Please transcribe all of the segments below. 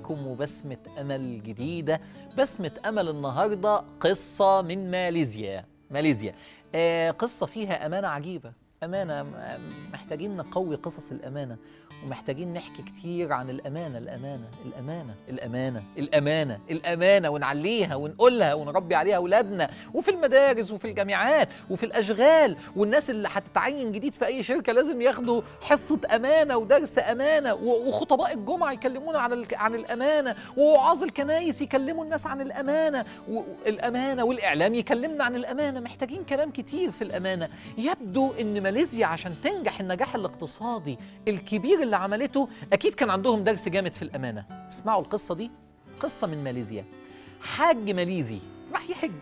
عليكم وبسمة أمل جديدة بسمة أمل النهاردة قصة من ماليزيا ماليزيا آه قصة فيها أمانة عجيبة أمانة م- محتاجين نقوي قصص الأمانة ومحتاجين نحكي كتير عن الأمانة الأمانة الأمانة الأمانة الأمانة الأمانة ونعليها ونقولها ونربي عليها أولادنا وفي المدارس وفي الجامعات وفي الأشغال والناس اللي هتتعين جديد في أي شركة لازم ياخدوا حصة أمانة ودرس أمانة و- وخطباء الجمعة يكلمونا عن الك- عن الأمانة ووعاظ الكنايس يكلموا الناس عن الأمانة والأمانة والإعلام يكلمنا عن الأمانة محتاجين كلام كتير في الأمانة يبدو إن ماليزيا عشان تنجح النجاح الاقتصادي الكبير اللي عملته أكيد كان عندهم درس جامد في الأمانة اسمعوا القصة دي قصة من ماليزيا حاج ماليزي راح يحج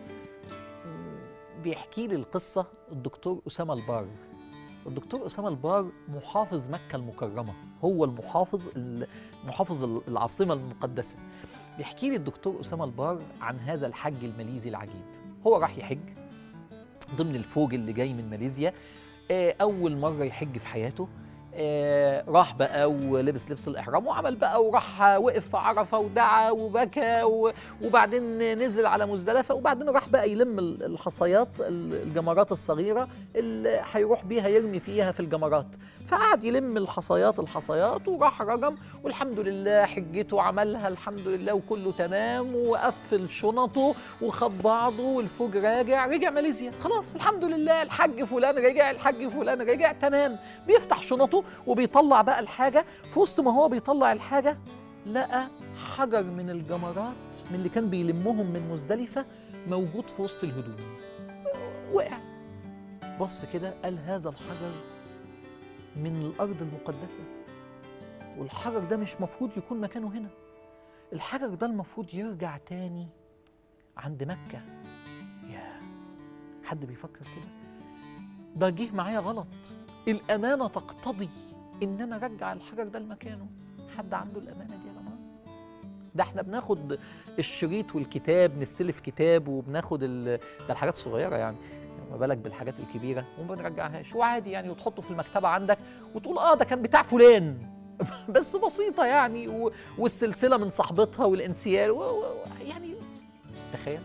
بيحكي لي القصة الدكتور أسامة البار الدكتور أسامة البار محافظ مكة المكرمة هو المحافظ محافظ العاصمة المقدسة بيحكي لي الدكتور أسامة البار عن هذا الحج الماليزي العجيب هو راح يحج ضمن الفوج اللي جاي من ماليزيا آه، أول مرة يحج في حياته آه، راح بقى ولبس لبس الإحرام وعمل بقى وراح وقف في عرفة ودعا وبكى و- وبعدين نزل على مزدلفة وبعدين راح بقى يلم ال- الحصيات ال- الجمرات الصغيرة اللي هيروح بيها يرمي فيها في الجمرات فقعد يلم الحصيات الحصيات وراح رجم والحمد لله حجته عملها الحمد لله وكله تمام وقفل شنطه وخد بعضه والفوج راجع رجع ماليزيا خلاص الحمد لله الحج فلان رجع الحج فلان رجع تمام بيفتح شنطه وبيطلع بقى الحاجة في وسط ما هو بيطلع الحاجة لقى حجر من الجمرات من اللي كان بيلمهم من مزدلفة موجود في وسط الهدوم وقع بص كده قال هذا الحجر من الأرض المقدسة والحجر ده مش مفروض يكون مكانه هنا الحجر ده المفروض يرجع تاني عند مكة يا حد بيفكر كده ده جه معايا غلط الأمانة تقتضي إن أنا أرجع الحجر ده لمكانه حد عنده الأمانة دي يا جماعة ده احنا بناخد الشريط والكتاب نستلف كتاب وبناخد ال... ده الحاجات الصغيرة يعني ما بالك بالحاجات الكبيرة وما بنرجعهاش وعادي يعني وتحطه في المكتبة عندك وتقول اه ده كان بتاع فلان بس بسيطة يعني و... والسلسلة من صاحبتها والانسيال و... و... يعني تخيل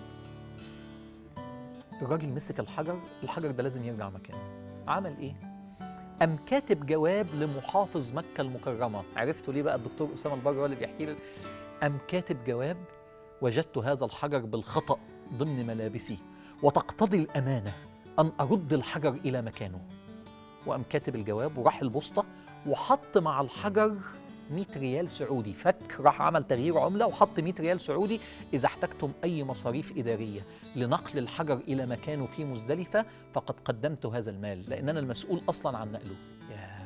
الراجل مسك الحجر الحجر ده لازم يرجع مكانه عمل ايه قام كاتب جواب لمحافظ مكة المكرمة عرفتوا ليه بقى الدكتور أسامة البر هو اللي بيحكي لي قام كاتب جواب وجدت هذا الحجر بالخطأ ضمن ملابسي وتقتضي الأمانة أن أرد الحجر إلى مكانه وقام كاتب الجواب وراح البوسطة وحط مع الحجر 100 ريال سعودي فك راح عمل تغيير عملة وحط 100 ريال سعودي إذا احتجتم أي مصاريف إدارية لنقل الحجر إلى مكانه في مزدلفة فقد قدمت هذا المال لأن أنا المسؤول أصلا عن نقله يا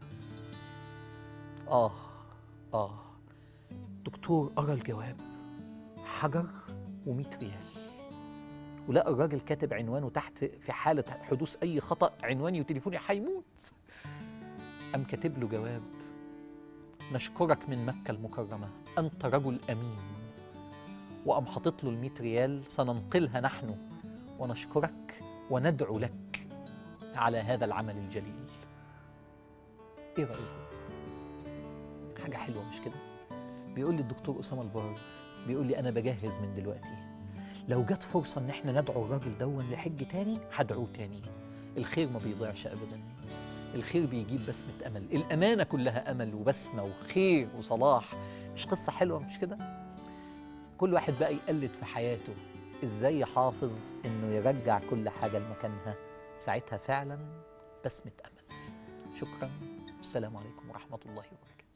آه آه دكتور قرا الجواب حجر و100 ريال ولقى الراجل كاتب عنوانه تحت في حالة حدوث أي خطأ عنواني وتليفوني هيموت قام كاتب له جواب نشكرك من مكة المكرمة أنت رجل أمين وقام حاطط له ال ريال سننقلها نحن ونشكرك وندعو لك على هذا العمل الجليل ايه رايكم حاجه حلوه مش كده بيقول لي الدكتور اسامه البار بيقول لي انا بجهز من دلوقتي لو جت فرصه ان احنا ندعو الراجل دون لحج تاني هدعوه تاني الخير ما بيضيعش ابدا الخير بيجيب بسمة أمل الأمانة كلها أمل وبسمة وخير وصلاح مش قصة حلوة مش كده كل واحد بقى يقلد في حياته إزاي يحافظ إنه يرجع كل حاجة لمكانها ساعتها فعلا بسمة أمل شكرا والسلام عليكم ورحمة الله وبركاته